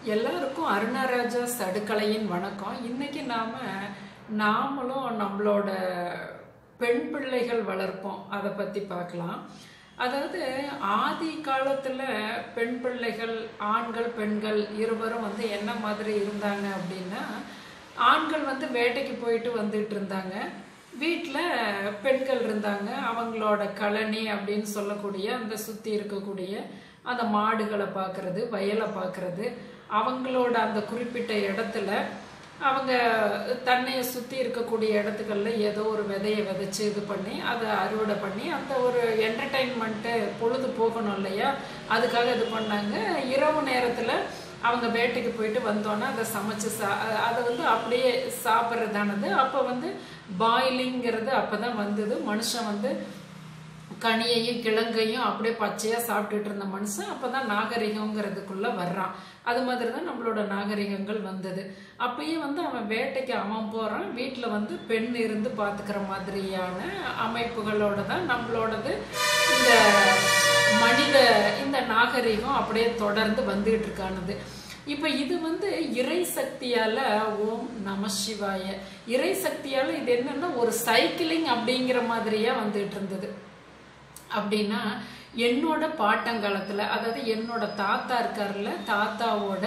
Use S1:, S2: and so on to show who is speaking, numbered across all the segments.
S1: எல்லாருக்கும் அருணராஜா சடுக்கலையின் வணக்கம் இன்னைக்கு நாம நாமளும் நம்மளோட பெண் பிள்ளைகள் வளர்ப்போம் அதை பத்தி பார்க்கலாம் அதாவது ஆதி காலத்துல பெண் பிள்ளைகள் ஆண்கள் பெண்கள் இருவரும் வந்து என்ன மாதிரி இருந்தாங்க அப்படின்னா ஆண்கள் வந்து வேட்டைக்கு போயிட்டு வந்துட்டு இருந்தாங்க வீட்டில் பெண்கள் இருந்தாங்க அவங்களோட கழனி அப்படின்னு சொல்லக்கூடிய அந்த சுற்றி இருக்கக்கூடிய அந்த மாடுகளை பார்க்கறது வயலை பார்க்கறது அவங்களோட அந்த குறிப்பிட்ட இடத்துல அவங்க தன்னையை சுற்றி இருக்கக்கூடிய இடத்துக்கள்ல ஏதோ ஒரு விதையை விதைச்சு இது பண்ணி அதை அறுவடை பண்ணி அந்த ஒரு என்டர்டைன்மெண்ட்டு பொழுது போகணும் இல்லையா அதுக்காக இது பண்ணாங்க இரவு நேரத்தில் அவங்க வேட்டைக்கு போயிட்டு வந்தோன்னே அதை சமைச்சு சா அதை வந்து அப்படியே சாப்பிட்றதானது அப்போ வந்து பாயிலிங்கிறது அப்போ தான் வந்தது மனுஷன் வந்து கனியையும் கிழங்கையும் அப்படியே பச்சையாக சாப்பிட்டுட்டு இருந்த மனுஷன் அப்போ தான் நாகரிகங்கிறதுக்குள்ளே வர்றான் அது மாதிரி தான் நம்மளோட நாகரிகங்கள் வந்தது அப்பயே வந்து அவன் வேட்டைக்கு அவன் போகிறான் வீட்டில் வந்து பெண் இருந்து பார்த்துக்கிற மாதிரியான அமைப்புகளோட தான் நம்மளோடது இந்த மனித இந்த நாகரிகம் அப்படியே தொடர்ந்து வந்துகிட்டு இருக்கானது இப்போ இது வந்து இறை சக்தியால ஓம் நம சிவாய இறை சக்தியால இது என்னன்னா ஒரு சைக்கிளிங் அப்படிங்கிற மாதிரியா வந்துட்டு இருந்தது அப்படின்னா என்னோட பாட்டங்காலத்துல அதாவது என்னோட தாத்தா இருக்காருல்ல தாத்தாவோட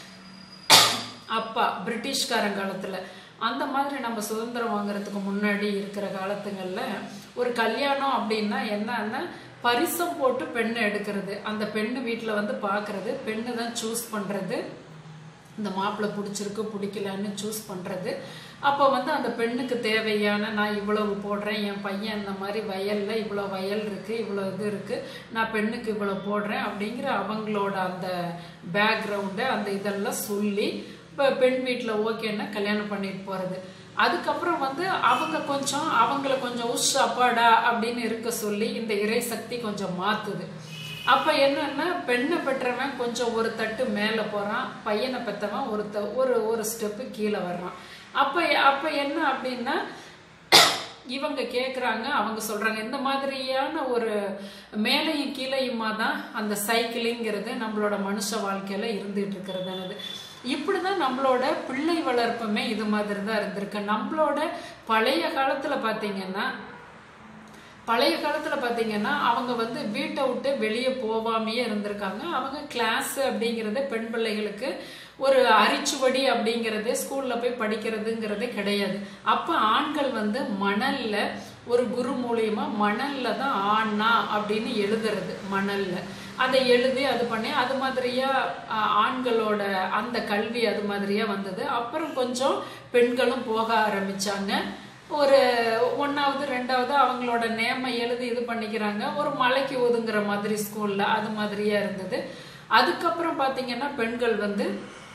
S1: அப்பா பிரிட்டிஷ்காரங்காலத்துல அந்த மாதிரி நம்ம சுதந்திரம் வாங்குறதுக்கு முன்னாடி இருக்கிற காலத்துங்கள்ல ஒரு கல்யாணம் அப்படின்னா என்னன்னா பரிசம் போட்டு பெண்ணை எடுக்கிறது அந்த பெண்ணு வீட்டில் வந்து பார்க்கறது பெண்ணு தான் சூஸ் பண்ணுறது இந்த மாப்பிள்ளை பிடிச்சிருக்கு பிடிக்கலன்னு சூஸ் பண்ணுறது அப்போ வந்து அந்த பெண்ணுக்கு தேவையான நான் இவ்வளவு போடுறேன் என் பையன் இந்த மாதிரி வயலில் இவ்வளோ வயல் இருக்குது இவ்வளோ இது இருக்குது நான் பெண்ணுக்கு இவ்வளோ போடுறேன் அப்படிங்கிற அவங்களோட அந்த பேக்ரவுண்டை அந்த இதெல்லாம் சொல்லி இப்போ பெண் வீட்டில் ஓகேன்னா கல்யாணம் பண்ணிட்டு போகிறது அதுக்கப்புறம் வந்து அவங்க கொஞ்சம் அவங்கள கொஞ்சம் உஷ் அப்பாடா அப்படின்னு இருக்க சொல்லி இந்த இறை சக்தி கொஞ்சம் மாத்துது அப்ப என்னன்னா பெண்ணை பெற்றவன் கொஞ்சம் ஒரு தட்டு மேல போறான் பையனை பெற்றவன் ஒரு த ஒரு ஒரு ஸ்டெப்பு கீழே வர்றான் அப்ப அப்ப என்ன அப்படின்னா இவங்க கேட்குறாங்க அவங்க சொல்றாங்க இந்த மாதிரியான ஒரு மேலையும் கீழையுமா தான் அந்த சைக்கிளிங்கிறது நம்மளோட மனுஷ வாழ்க்கையில இருந்துட்டு இருக்கிறது இப்படிதான் நம்மளோட பிள்ளை வளர்ப்புமே இது மாதிரி தான் இருந்திருக்கு நம்மளோட பழைய காலத்துல பாத்தீங்கன்னா பழைய காலத்துல பாத்தீங்கன்னா அவங்க வந்து வீட்டை விட்டு வெளியே போகாமையே இருந்திருக்காங்க அவங்க கிளாஸ் அப்படிங்கறது பெண் பிள்ளைகளுக்கு ஒரு அரிச்சுவடி அப்படிங்கறது ஸ்கூல்ல போய் படிக்கிறதுங்கிறதே கிடையாது அப்ப ஆண்கள் வந்து மணல்ல ஒரு குரு மூலியமா மணல்ல தான் ஆண்ணா அப்படின்னு எழுதுறது மணல்ல அதை எழுதி அது பண்ணி அது மாதிரியா ஆண்களோட அந்த கல்வி அது மாதிரியா வந்தது அப்புறம் கொஞ்சம் பெண்களும் போக ஆரம்பிச்சாங்க ஒரு ஒன்றாவது ரெண்டாவது அவங்களோட நேம எழுதி இது பண்ணிக்கிறாங்க ஒரு மலைக்கு ஒதுங்குற மாதிரி ஸ்கூல்ல அது மாதிரியா இருந்தது அதுக்கப்புறம் பார்த்தீங்கன்னா பெண்கள் வந்து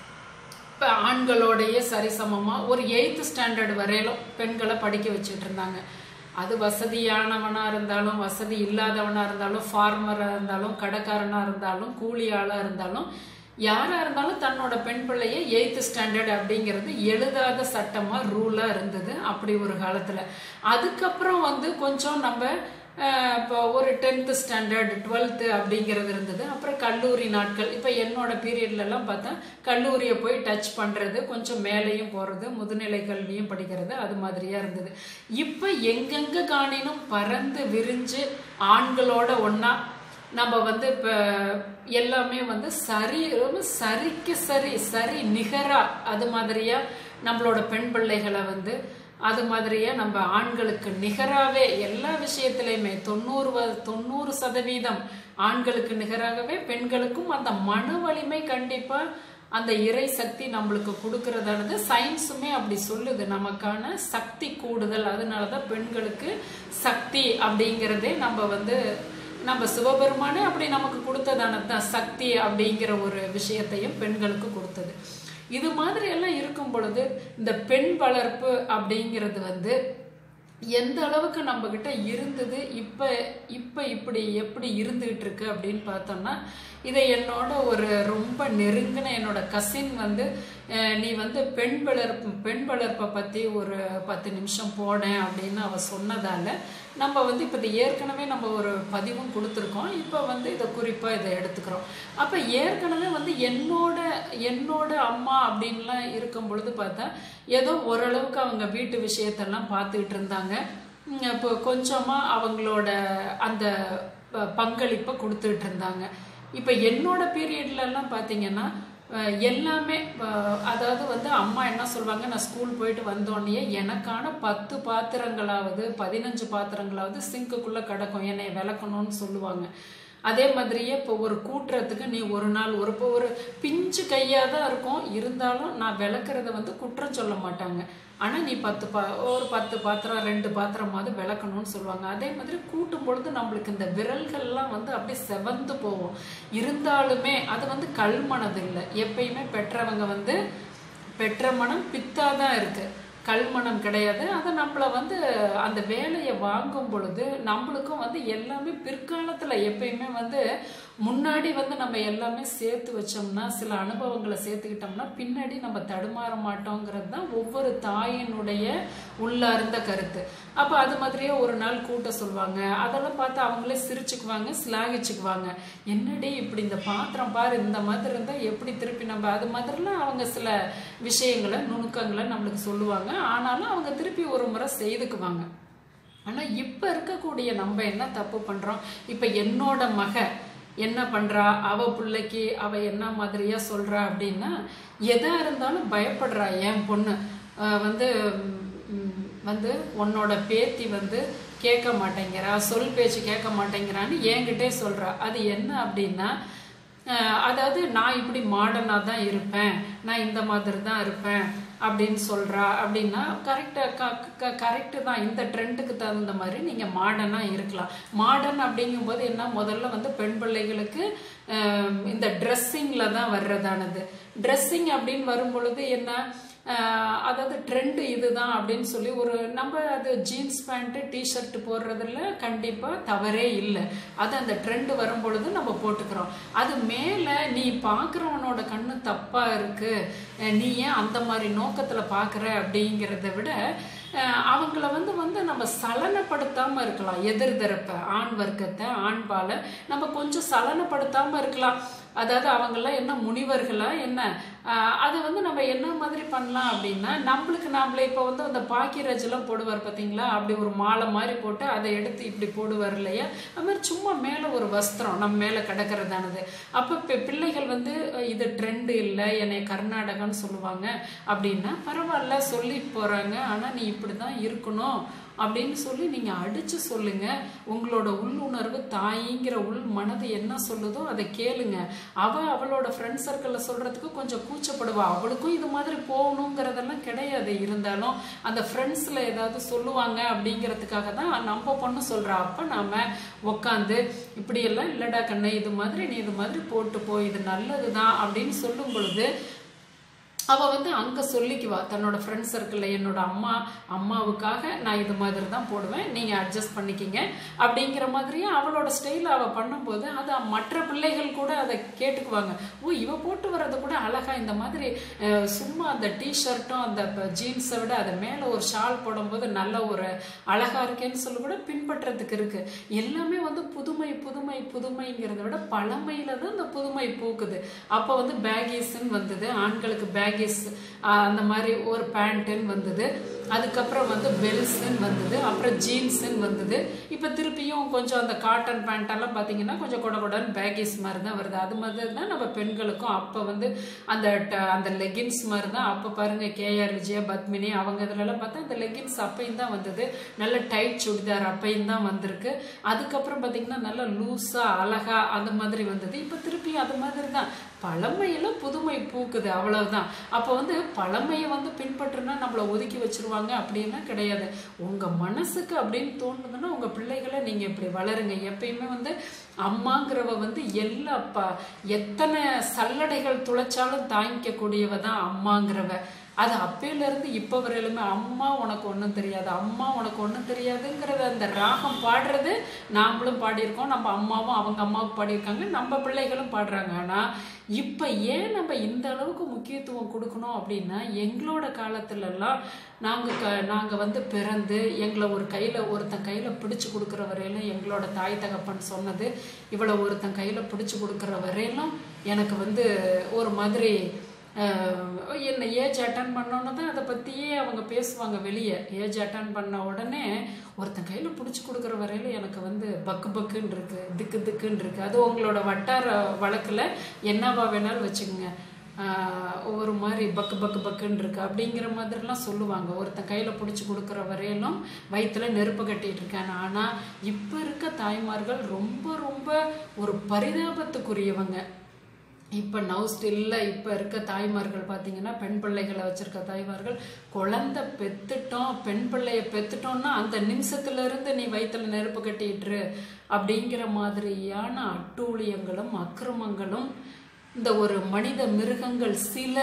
S1: இப்போ ஆண்களோடைய சரிசமமா ஒரு எயித்து ஸ்டாண்டர்ட் வரையிலும் பெண்களை படிக்க வச்சுட்டு இருந்தாங்க அது வசதியானவனா இருந்தாலும் வசதி இல்லாதவனா இருந்தாலும் ஃபார்மரா இருந்தாலும் கடைக்காரனா இருந்தாலும் கூலி ஆளா இருந்தாலும் யாரா இருந்தாலும் தன்னோட பெண் பிள்ளைய எயித்து ஸ்டாண்டர்ட் அப்படிங்கிறது எழுதாத சட்டமா ரூலா இருந்தது அப்படி ஒரு காலத்துல அதுக்கப்புறம் வந்து கொஞ்சம் நம்ம இப்போ ஒரு டென்த்து ஸ்டாண்டர்ட் டுவெல்த்து அப்படிங்கிறது இருந்தது அப்புறம் கல்லூரி நாட்கள் இப்போ என்னோட பீரியட்லலாம் பார்த்தா கல்லூரியை போய் டச் பண்ணுறது கொஞ்சம் மேலேயும் போகிறது முதுநிலை கல்வியும் படிக்கிறது அது மாதிரியாக இருந்தது இப்போ எங்கெங்கே காணினும் பறந்து விரிஞ்சு ஆண்களோட ஒன்றா நம்ம வந்து இப்போ எல்லாமே வந்து சரி ரொம்ப சரிக்கு சரி சரி நிகரா அது மாதிரியா நம்மளோட பெண் பிள்ளைகளை வந்து அது மாதிரியே நம்ம ஆண்களுக்கு நிகராகவே எல்லா விஷயத்திலையுமே தொண்ணூறு தொண்ணூறு சதவீதம் ஆண்களுக்கு நிகராகவே பெண்களுக்கும் அந்த மன வலிமை கண்டிப்பா அந்த இறை சக்தி நம்மளுக்கு கொடுக்கறதானது சயின்ஸுமே அப்படி சொல்லுது நமக்கான சக்தி கூடுதல் அதனாலதான் பெண்களுக்கு சக்தி அப்படிங்கிறதே நம்ம வந்து நம்ம சிவபெருமானே அப்படி நமக்கு கொடுத்ததானது தான் சக்தி அப்படிங்கிற ஒரு விஷயத்தையும் பெண்களுக்கு கொடுத்தது இது மாதிரி எல்லாம் இருக்கும் பொழுது இந்த பெண் வளர்ப்பு அப்படிங்கிறது வந்து எந்த அளவுக்கு நம்ம கிட்ட இருந்தது இப்ப இப்ப இப்படி எப்படி இருந்துகிட்டு இருக்கு அப்படின்னு பார்த்தோம்னா இதை என்னோட ஒரு ரொம்ப நெருங்கின என்னோட கசின் வந்து அஹ் நீ வந்து பெண் வளர்ப்பு பெண் வளர்ப்பை பற்றி ஒரு பத்து நிமிஷம் போனேன் அப்படின்னு அவ சொன்னதால நம்ம வந்து இப்போ இது ஏற்கனவே நம்ம ஒரு பதிவும் கொடுத்துருக்கோம் இப்போ வந்து இதை குறிப்பாக இதை எடுத்துக்கிறோம் அப்போ ஏற்கனவே வந்து என்னோட என்னோட அம்மா அப்படின்லாம் இருக்கும் பொழுது பார்த்தா ஏதோ ஓரளவுக்கு அவங்க வீட்டு விஷயத்தெல்லாம் பார்த்துக்கிட்டு இருந்தாங்க உம் இப்போ கொஞ்சமாக அவங்களோட அந்த ப- பங்களிப்பை கொடுத்துட்டு இருந்தாங்க இப்போ என்னோட பீரியட்லலாம் பார்த்தீங்கன்னா அஹ் எல்லாமே அஹ் அதாவது வந்து அம்மா என்ன சொல்லுவாங்க நான் ஸ்கூல் போயிட்டு வந்தோடனே எனக்கான பத்து பாத்திரங்களாவது பதினஞ்சு பாத்திரங்களாவது சிங்க்குக்குள்ளே கிடக்கும் என்னை விளக்கணும்னு சொல்லுவாங்க அதே மாதிரியே இப்போ ஒரு கூட்டுறதுக்கு நீ ஒரு நாள் ஒரு இப்போ ஒரு பிஞ்சு கையாக தான் இருக்கும் இருந்தாலும் நான் விளக்குறத வந்து குற்றம் சொல்ல மாட்டாங்க ஆனால் நீ பத்து பா ஒரு பத்து பாத்திரம் ரெண்டு பாத்திரமாவது விளக்கணும்னு சொல்லுவாங்க அதே மாதிரி கூட்டும் பொழுது நம்மளுக்கு இந்த விரல்கள்லாம் வந்து அப்படியே செவந்து போகும் இருந்தாலுமே அது வந்து கல்மனது இல்லை எப்பயுமே பெற்றவங்க வந்து பெற்ற மனம் பித்தாதான் இருக்கு கல்மணம் கிடையாது அதை நம்மளை வந்து அந்த வேலையை வாங்கும் பொழுது நம்மளுக்கும் வந்து எல்லாமே பிற்காலத்தில் எப்பயுமே வந்து முன்னாடி வந்து நம்ம எல்லாமே சேர்த்து வச்சோம்னா சில அனுபவங்களை சேர்த்துக்கிட்டோம்னா பின்னாடி நம்ம தடுமாற மாட்டோங்கிறது தான் ஒவ்வொரு தாயினுடைய உள்ளார்ந்த கருத்து அப்போ அது மாதிரியே ஒரு நாள் கூட்ட சொல்லுவாங்க அதெல்லாம் பார்த்து அவங்களே சிரிச்சுக்குவாங்க சிலாகிச்சுக்குவாங்க என்னடி இப்படி இந்த பாத்திரம் பாரு இந்த மாதிரி இருந்தால் எப்படி திருப்பி நம்ம அது மாதிரிலாம் அவங்க சில விஷயங்களை நுணுக்கங்களை நம்மளுக்கு சொல்லுவாங்க ஆனாலும் அவங்க திருப்பி ஒரு முறை செய்துக்குவாங்க ஆனால் இப்போ இருக்கக்கூடிய நம்ம என்ன தப்பு பண்ணுறோம் இப்போ என்னோட மக என்ன பண்ணுறா அவ பிள்ளைக்கு அவ என்ன மாதிரியா சொல்கிறா அப்படின்னா எதா இருந்தாலும் பயப்படுறா என் பொண்ணு அஹ் வந்து ம், வந்து உன்னோட பேத்தி வந்து கேட்க மாட்டேங்கிறா சொல் பேச்சு கேட்க மாட்டேங்கிறான்னு என்கிட்டே சொல்கிறா அது என்ன அப்படின்னா அஹ் அதாவது நான் இப்படி மாடர்னாக தான் இருப்பேன் நான் இந்த மாதிரி தான் இருப்பேன் அப்படின்னு சொல்கிறா அப்படின்னா கரெக்டாக கரெக்டு தான் இந்த ட்ரெண்டுக்கு தகுந்த மாதிரி நீங்கள் மாடர்னாக இருக்கலாம் மாடர்ன் அப்படிங்கும்போது என்ன முதல்ல வந்து பெண் பிள்ளைகளுக்கு அஹ், இந்த ட்ரெஸ்ஸிங்கில் தான் வர்றதானது ட்ரெஸ்ஸிங் அப்படின்னு வரும் பொழுது என்ன ஆஹ் அதாவது ட்ரெண்டு இதுதான் அப்படின்னு சொல்லி ஒரு நம்ம அது ஜீன்ஸ் பேண்ட்டு டிஷர்ட் போடுறதுல கண்டிப்பாக தவறே இல்லை அது அந்த ட்ரெண்டு வரும் பொழுது நம்ம போட்டுக்கிறோம் அது மேலே நீ பார்க்குறவனோட கண்ணு தப்பாக இருக்கு அஹ் நீ ஏன் அந்த மாதிரி நோக்கத்தில் பார்க்குற அப்படிங்கிறத விட அஹ் அவங்கள வந்து வந்து நம்ம சலனப்படுத்தாமல் இருக்கலாம் எதிர் தரப்ப ஆண் வர்க்கத்தை ஆண் பாலை நம்ம கொஞ்சம் சலனப்படுத்தாமல் இருக்கலாம் அதாவது அவங்கெல்லாம் என்ன முனிவர்களா என்ன ஆஹ் அது வந்து நம்ம என்ன மாதிரி பண்ணலாம் அப்படின்னா நம்மளுக்கு நாமளே இப்போ வந்து அந்த பாக்கியராஜ் எல்லாம் போடுவார் பார்த்தீங்களா அப்படி ஒரு மாலை மாதிரி போட்டு அதை எடுத்து இப்படி போடுவார் இல்லையா அது மாதிரி சும்மா மேலே ஒரு வஸ்திரம் நம்ம மேலே கிடக்கிறதானது அப்போ இப்போ பிள்ளைகள் வந்து அஹ் இது ட்ரெண்டு இல்லை என்னை கர்நாடகான்னு சொல்லுவாங்க அப்படின்னா பரவாயில்ல சொல்லிட்டு போகிறாங்க ஆனால் நீ இப்படி தான் இருக்கணும் அப்படின்னு சொல்லி நீங்கள் அடித்து சொல்லுங்க உங்களோட உள்ளுணர்வு தாயிங்கிற உள் மனது என்ன சொல்லுதோ அதை கேளுங்க அவ அவளோட ஃப்ரெண்ட் சர்க்கிளில் சொல்கிறதுக்கு கொஞ்சம் கூச்சப்படுவா அவளுக்கும் இது மாதிரி போகணுங்கிறதெல்லாம் கிடையாது இருந்தாலும் அந்த ஃப்ரெண்ட்ஸில் ஏதாவது சொல்லுவாங்க அப்படிங்கிறதுக்காக தான் நம்ம பொண்ணு சொல்கிறா அப்போ நாம் உக்காந்து இப்படியெல்லாம் இல்லைடா கண்ணு இது மாதிரி நீ இது மாதிரி போட்டு போ இது நல்லது தான் அப்படின்னு சொல்லும் பொழுது அவ வந்து அங்க சொல்லிக்குவா தன்னோட ஃப்ரெண்ட் சர்க்கிளில் என்னோட அம்மா அம்மாவுக்காக நான் இது மாதிரி தான் போடுவேன் நீங்க அட்ஜஸ்ட் பண்ணிக்கிங்க அப்படிங்கிற மாதிரியே அவளோட ஸ்டைல அவ பண்ணும்போது அது மற்ற பிள்ளைகள் கூட அதை கேட்டுக்குவாங்க ஓ இவ போட்டு வர்றது கூட அழகா இந்த மாதிரி அஹ், சும்மா அந்த டிஷர்ட்டும் அந்த ஜீன்ஸை விட அதை மேல ஒரு ஷால் போடும்போது நல்ல ஒரு அழகா இருக்கேன்னு சொல்லி கூட பின்பற்றதுக்கு இருக்கு எல்லாமே வந்து புதுமை புதுமை புதுமைங்கிறத விட பழமையில தான் இந்த புதுமை பூக்குது அப்போ வந்து பேகிஸ்ன்னு வந்தது ஆண்களுக்கு பேகிஸ் அந்த மாதிரி ஒரு பேண்ட்டுன்னு வந்தது அதுக்கப்புறம் வந்து பெல்ஸ்ன்னு வந்தது அப்புறம் ஜீன்ஸ்ன்னு வந்தது இப்போ திருப்பியும் கொஞ்சம் அந்த காட்டன் பேண்ட்டெல்லாம் பார்த்தீங்கன்னா கொஞ்சம் கொட கொடன்னு பேகிஸ் மாதிரி தான் வருது அது மாதிரி தான் நம்ம பெண்களுக்கும் அப்போ வந்து அந்த ட- அந்த லெகின்ஸ் மாதிரி தான் அப்போ பாருங்க கேஆர் விஜயா பத்மினி அவங்க இதுலலாம் பார்த்தா அந்த லெகின்ஸ் அப்பையும் தான் வந்தது நல்ல டைட் சுடிதார் அப்பையும் தான் வந்திருக்கு அதுக்கப்புறம் பார்த்தீங்கன்னா நல்லா லூஸாக அழகா அந்த மாதிரி வந்தது இப்போ திருப்பியும் அது மாதிரி தான் பழமையில புதுமை பூக்குது அவ்வளவுதான் அப்போ வந்து பழமையை வந்து பின்பற்றுனா நம்மளை ஒதுக்கி வச்சிருவாங்க அப்படின்னா கிடையாது உங்க மனசுக்கு அப்படின்னு தோணுதுன்னா உங்க பிள்ளைகளை நீங்க இப்படி வளருங்க எப்பயுமே வந்து அம்மாங்கிறவ வந்து எல்லா ப எத்தனை சல்லடைகள் துளைச்சாலும் தாங்கிக்க கூடியவ தான் அம்மாங்கிறவ அது அப்பையில இருந்து இப்ப வரையிலுமே அம்மா உனக்கு ஒண்ணும் தெரியாது அம்மா உனக்கு ஒண்ணும் தெரியாதுங்கிறத அந்த ராகம் பாடுறது நாமளும் பாடியிருக்கோம் நம்ம அம்மாவும் அவங்க அம்மாவுக்கு பாடியிருக்காங்க நம்ம பிள்ளைகளும் பாடுறாங்க ஆனா இப்ப ஏன் நம்ம இந்த அளவுக்கு முக்கியத்துவம் கொடுக்கணும் அப்படின்னா எங்களோட காலத்துல எல்லாம் நாங்க க- நாங்க வந்து பிறந்து எங்களை ஒரு கையில ஒருத்தன் கையில பிடிச்சு கொடுக்குற வரையிலும் எங்களோட தாய் தகப்பன் சொன்னது இவ்வளவு ஒருத்தன் கையில பிடிச்சு கொடுக்குற வரையிலும் எனக்கு வந்து ஒரு மாதிரி அஹ், என்ன ஏஜ் அட்டன் பண்ணோன்னு தான் அதை பற்றியே அவங்க பேசுவாங்க வெளியே ஏஜ் அட்டன் பண்ண உடனே ஒருத்தன் கையில் பிடிச்சி கொடுக்குற வரையில எனக்கு வந்து பக்கு பக்குன்னு இருக்கு திக்கு திக்குன்னு இருக்கு அது உங்களோட வட்டார வழக்கில் என்னவா வேணாலும் வச்சுக்கோங்க ஆஹ் ஒரு மாதிரி பக்கு பக்கு பக்குன்னு இருக்கு அப்படிங்கிற மாதிரிலாம் சொல்லுவாங்க ஒருத்தன் கையில் பிடிச்சி கொடுக்குற வரையிலும் வயிற்றுல நெருப்பு கட்டிட்டு இருக்காங்க ஆனால் இப்போ இருக்க தாய்மார்கள் ரொம்ப ரொம்ப ஒரு பரிதாபத்துக்குரியவங்க இப்போ நவ் ஸ்டில்ல இப்போ இருக்க தாய்மார்கள் பார்த்தீங்கன்னா பெண் பிள்ளைகளை வச்சிருக்க தாய்மார்கள் குழந்தை பெத்துட்டோம் பெண் பிள்ளைய பெத்துட்டோம்னா அந்த நிமிஷத்துல இருந்து நீ வயிற்றுல நெருப்பு கட்டிட்டுரு அப்படிங்கிற மாதிரியான அட்டூழியங்களும் அக்கிரமங்களும் இந்த ஒரு மனித மிருகங்கள் சில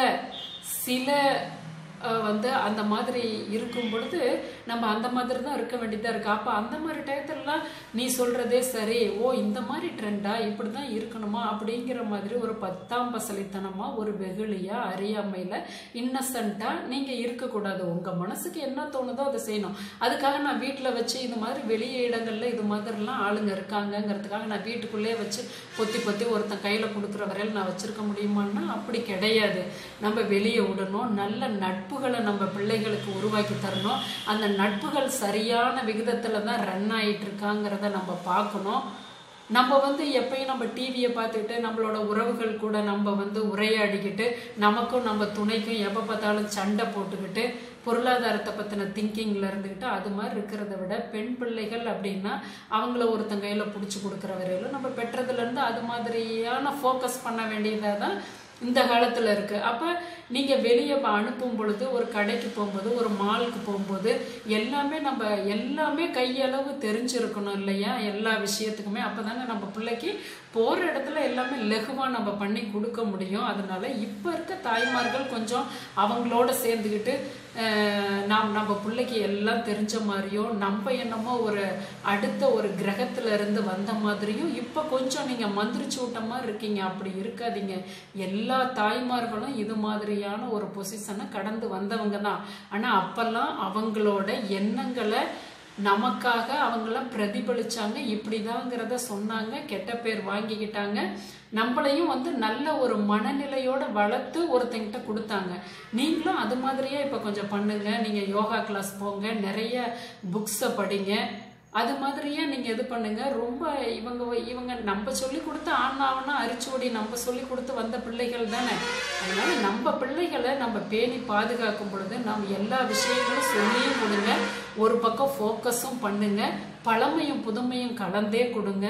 S1: சில அஹ், வந்து அந்த மாதிரி இருக்கும் பொழுது நம்ம அந்த மாதிரி தான் இருக்க வேண்டியதா இருக்கு அப்ப அந்த மாதிரி டயத்துலலாம் நீ சொல்றதே சரி ஓ இந்த மாதிரி ட்ரெண்டா இப்படி தான் இருக்கணுமா அப்படிங்கிற மாதிரி ஒரு பத்தாம் பசலித்தனமா ஒரு வெகுளியா அறியாமையில இன்னசென்ட்டா நீங்க இருக்கக்கூடாது உங்க மனசுக்கு என்ன தோணுதோ அதை செய்யணும் அதுக்காக நான் வீட்டுல வச்சு இது மாதிரி வெளிய இடங்கள்ல இது மாதிரிலாம் ஆளுங்க இருக்காங்கங்கிறதுக்காக நான் வீட்டுக்குள்ளேயே வச்சு பொத்தி பொத்தி ஒருத்தன் கையில கொடுக்குற வரையில் நான் வச்சிருக்க முடியுமான்னா அப்படி கிடையாது நம்ம வெளியே விடணும் நல்ல நட்புகளை நம்ம பிள்ளைகளுக்கு உருவாக்கி தரணும் அந்த நட்புகள் சரியான விகிதத்துல தான் ரன் ஆயிட்டு இருக்காங்கிறத நம்ம பார்க்கணும் நம்ம வந்து எப்பயும் நம்ம டிவியை பார்த்துக்கிட்டு நம்மளோட உறவுகள் கூட நம்ம வந்து உரையாடிக்கிட்டு நமக்கும் நம்ம துணைக்கும் எப்போ பார்த்தாலும் சண்டை போட்டுக்கிட்டு பொருளாதாரத்தை பற்றின திங்கிங்கில் இருந்துக்கிட்டு அது மாதிரி இருக்கிறத விட பெண் பிள்ளைகள் அப்படின்னா அவங்கள ஒருத்தன் கையில் பிடிச்சி கொடுக்குற வரையிலும் நம்ம பெற்றதுலேருந்து அது மாதிரியான ஃபோக்கஸ் பண்ண வேண்டியதாக தான் இந்த காலத்தில் இருக்குது அப்போ நீங்கள் வெளியே அனுப்பும் பொழுது ஒரு கடைக்கு போகும்போது ஒரு மாலுக்கு போகும்போது எல்லாமே நம்ம எல்லாமே கையளவு தெரிஞ்சிருக்கணும் இல்லையா எல்லா விஷயத்துக்குமே அப்போ தானே நம்ம பிள்ளைக்கு போகிற இடத்துல எல்லாமே லெகுவாக நம்ம பண்ணி கொடுக்க முடியும் அதனால இப்போ இருக்க தாய்மார்கள் கொஞ்சம் அவங்களோட சேர்ந்துக்கிட்டு அஹ், நாம் நம்ம பிள்ளைக்கு எல்லாம் தெரிஞ்ச மாதிரியும் நம்ம என்னமோ ஒரு அடுத்த ஒரு கிரகத்துல இருந்து வந்த மாதிரியும் இப்போ கொஞ்சம் நீங்க மந்திரிச்சு விட்ட மாதிரி இருக்கீங்க அப்படி இருக்காதீங்க எல்லா தாய்மார்களும் இது மாதிரியான ஒரு பொசிஷனை கடந்து வந்தவங்க தான் ஆனா அப்பெல்லாம் அவங்களோட எண்ணங்களை நமக்காக அவங்களாம் பிரதிபலிச்சாங்க இப்படிதாங்கிறத சொன்னாங்க கெட்ட பேர் வாங்கிக்கிட்டாங்க நம்மளையும் வந்து நல்ல ஒரு மனநிலையோட வளர்த்து ஒருத்தங்கிட்ட கொடுத்தாங்க நீங்களும் அது மாதிரியே இப்போ கொஞ்சம் பண்ணுங்க நீங்க யோகா கிளாஸ் போங்க நிறைய புக்ஸை படிங்க அது மாதிரியே நீங்க இது பண்ணுங்க ரொம்ப இவங்க இவங்க நம்ம சொல்லி கொடுத்த ஆனாவனா அரிச்சுவடி நம்ம சொல்லி கொடுத்து வந்த பிள்ளைகள் தானே அதனால நம்ம பிள்ளைகளை நம்ம பேணி பாதுகாக்கும் பொழுது நம்ம எல்லா விஷயங்களும் சொல்லியும் கொடுங்க ஒரு பக்கம் ஃபோக்கஸும் பண்ணுங்க பழமையும் புதுமையும் கலந்தே கொடுங்க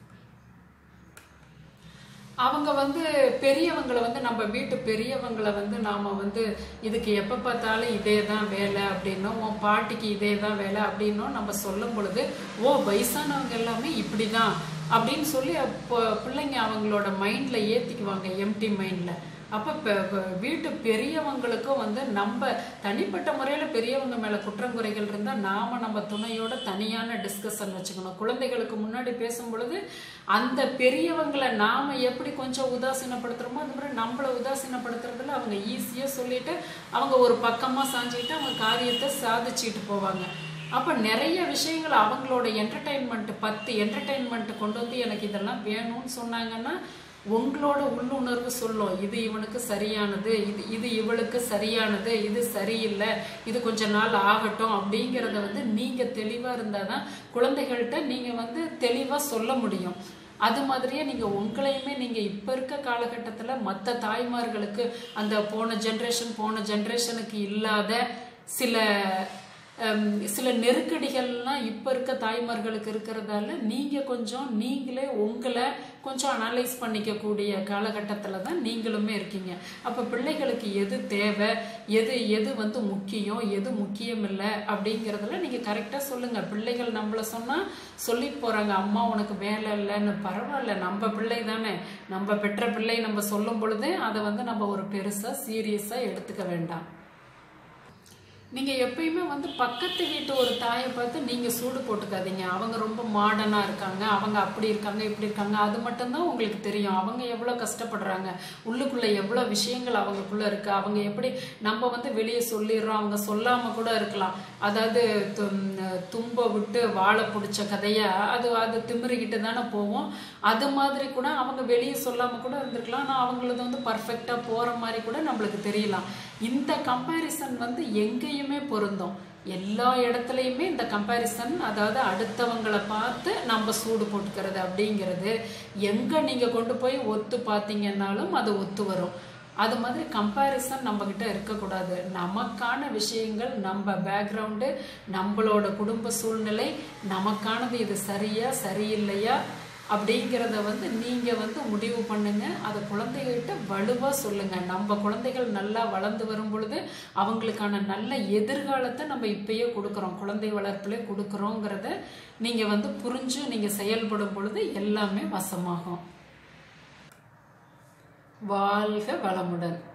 S1: அவங்க வந்து பெரியவங்களை வந்து நம்ம வீட்டு பெரியவங்களை வந்து நாம வந்து இதுக்கு எப்ப பார்த்தாலும் இதே தான் வேலை அப்படின்னும் உன் பாட்டிக்கு இதே தான் வேலை அப்படின்னும் நம்ம சொல்லும் பொழுது ஓ வயசானவங்க எல்லாமே இப்படிதான் அப்படின்னு சொல்லி அப்போ பிள்ளைங்க அவங்களோட மைண்ட்ல ஏத்திக்குவாங்க எம்டி மைண்ட்ல அப்ப பெ- பெ- வீட்டு பெரியவங்களுக்கும் வந்து நம்ம தனிப்பட்ட முறையில பெரியவங்க மேல குற்றங்குறைகள் இருந்தா நாம நம்ம துணையோட தனியான டிஸ்கஷன் வச்சுக்கணும் குழந்தைகளுக்கு முன்னாடி பேசும் பொழுது அந்த பெரியவங்களை நாம எப்படி கொஞ்சம் உதாசீனப்படுத்துறோமோ அந்த மாதிரி நம்மளை உதாசீனப்படுத்துறதுல அவங்க ஈஸியா சொல்லிட்டு அவங்க ஒரு பக்கமா சாஞ்சிட்டு அவங்க காரியத்தை சாதிச்சுட்டு போவாங்க அப்ப நிறைய விஷயங்கள் அவங்களோட என்டர்டைன்மெண்ட் பத்து என்டர்டைன்மெண்ட் கொண்டு வந்து எனக்கு இதெல்லாம் வேணும்னு சொன்னாங்கன்னா உங்களோட உள்ளுணர்வு சொல்லும் இது இவனுக்கு சரியானது இது இது இவளுக்கு சரியானது இது சரியில்லை இது கொஞ்ச நாள் ஆகட்டும் அப்படிங்கிறத வந்து நீங்க தெளிவா இருந்தாதான் குழந்தைகள்கிட்ட நீங்க வந்து தெளிவா சொல்ல முடியும் அது மாதிரியே நீங்க உங்களையுமே நீங்க இப்ப இருக்க காலகட்டத்துல மற்ற தாய்மார்களுக்கு அந்த போன ஜென்ரேஷன் போன ஜென்ரேஷனுக்கு இல்லாத சில ஹம், சில நெருக்கடிகள்லாம் இப்போ இருக்க தாய்மார்களுக்கு இருக்கிறதால நீங்கள் கொஞ்சம் நீங்களே உங்களை கொஞ்சம் அனலைஸ் பண்ணிக்கக்கூடிய காலகட்டத்தில் தான் நீங்களுமே இருக்கீங்க அப்போ பிள்ளைகளுக்கு எது தேவை எது எது வந்து முக்கியம் எது முக்கியம் இல்லை அப்படிங்கிறதுல நீங்கள் கரெக்டாக சொல்லுங்கள் பிள்ளைகள் நம்மளை சொன்னால் சொல்லிட்டு போகிறாங்க அம்மா உனக்கு வேலை இல்லைன்னு பரவாயில்ல நம்ம பிள்ளை தானே நம்ம பெற்ற பிள்ளை நம்ம சொல்லும் பொழுது அதை வந்து நம்ம ஒரு பெருசாக சீரியஸாக எடுத்துக்க வேண்டாம் நீங்க எப்பயுமே வந்து பக்கத்து வீட்டு ஒரு தாயை பார்த்து நீங்க சூடு போட்டுக்காதீங்க அவங்க ரொம்ப மாடர்னா இருக்காங்க அவங்க அப்படி இருக்காங்க இப்படி இருக்காங்க அது மட்டும்தான் உங்களுக்கு தெரியும் அவங்க எவ்வளவு கஷ்டப்படுறாங்க உள்ளுக்குள்ள எவ்வளவு விஷயங்கள் அவங்களுக்குள்ள இருக்கு அவங்க எப்படி நம்ம வந்து வெளியே சொல்லிடுறோம் அவங்க சொல்லாம கூட இருக்கலாம் அதாவது தும்- தும்ப விட்டு வாழை பிடிச்ச கதையா அது அது திமிரிக்கிட்டு தானே போவோம் அது மாதிரி கூட அவங்க வெளியே சொல்லாம கூட இருந்திருக்கலாம் ஆனால் அவங்களது வந்து பர்ஃபெக்டா போற மாதிரி கூட நம்மளுக்கு தெரியலாம் இந்த கம்பேரிசன் வந்து எங்கேயுமே பொருந்தும் எல்லா இடத்துலையுமே இந்த கம்பேரிசன் அதாவது அடுத்தவங்களை பார்த்து நம்ம சூடு போட்டுக்கிறது அப்படிங்கிறது எங்க நீங்க கொண்டு போய் ஒத்து பார்த்தீங்கன்னாலும் அது ஒத்து வரும் அது மாதிரி கம்பேரிசன் நம்ம கிட்ட இருக்கக்கூடாது நமக்கான விஷயங்கள் நம்ம பேக்ரவுண்டு நம்மளோட குடும்ப சூழ்நிலை நமக்கானது இது சரியா சரியில்லையா அப்படிங்கிறத வந்து நீங்க வந்து முடிவு பண்ணுங்க அதை குழந்தைகள்கிட்ட வலுவா சொல்லுங்க நம்ம குழந்தைகள் நல்லா வளர்ந்து வரும் பொழுது அவங்களுக்கான நல்ல எதிர்காலத்தை நம்ம இப்பயே கொடுக்குறோம் குழந்தை வளர்ப்புல கொடுக்குறோங்கிறத நீங்க வந்து புரிஞ்சு நீங்க செயல்படும் பொழுது எல்லாமே வசமாகும் வாழ்க வளமுடன்